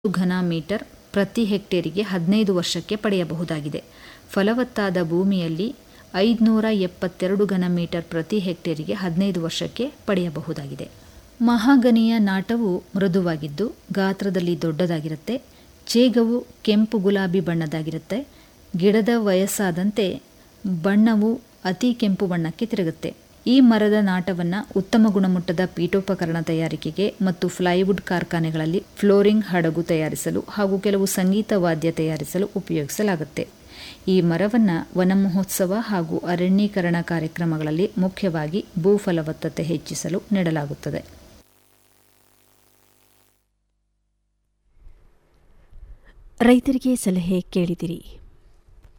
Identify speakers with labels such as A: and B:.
A: ಘನ ಮೀಟರ್ ಪ್ರತಿ ಹೆಕ್ಟೇರಿಗೆ ಹದಿನೈದು ವರ್ಷಕ್ಕೆ ಪಡೆಯಬಹುದಾಗಿದೆ ಫಲವತ್ತಾದ ಭೂಮಿಯಲ್ಲಿ ಐದುನೂರ ಎಪ್ಪತ್ತೆರಡು ಘನ ಮೀಟರ್ ಪ್ರತಿ ಹೆಕ್ಟೇರಿಗೆ ಹದಿನೈದು ವರ್ಷಕ್ಕೆ ಪಡೆಯಬಹುದಾಗಿದೆ ಮಹಾಗನಿಯ ನಾಟವು ಮೃದುವಾಗಿದ್ದು ಗಾತ್ರದಲ್ಲಿ ದೊಡ್ಡದಾಗಿರುತ್ತೆ ಚೇಗವು ಕೆಂಪು ಗುಲಾಬಿ ಬಣ್ಣದಾಗಿರುತ್ತೆ ಗಿಡದ ವಯಸ್ಸಾದಂತೆ ಬಣ್ಣವು ಅತಿ ಕೆಂಪು ಬಣ್ಣಕ್ಕೆ ತಿರುಗುತ್ತೆ ಈ ಮರದ ನಾಟವನ್ನು ಉತ್ತಮ ಗುಣಮಟ್ಟದ ಪೀಠೋಪಕರಣ ತಯಾರಿಕೆಗೆ ಮತ್ತು ಫ್ಲೈವುಡ್ ಕಾರ್ಖಾನೆಗಳಲ್ಲಿ ಫ್ಲೋರಿಂಗ್ ಹಡಗು ತಯಾರಿಸಲು ಹಾಗೂ ಕೆಲವು ಸಂಗೀತ ವಾದ್ಯ ತಯಾರಿಸಲು ಉಪಯೋಗಿಸಲಾಗುತ್ತೆ ಈ ಮರವನ್ನು ವನ ಮಹೋತ್ಸವ ಹಾಗೂ ಅರಣ್ಯೀಕರಣ ಕಾರ್ಯಕ್ರಮಗಳಲ್ಲಿ ಮುಖ್ಯವಾಗಿ ಭೂ ಫಲವತ್ತತೆ ಹೆಚ್ಚಿಸಲು ನೆಡಲಾಗುತ್ತದೆ
B: ರೈತರಿಗೆ ಸಲಹೆ ಕೇಳಿದಿರಿ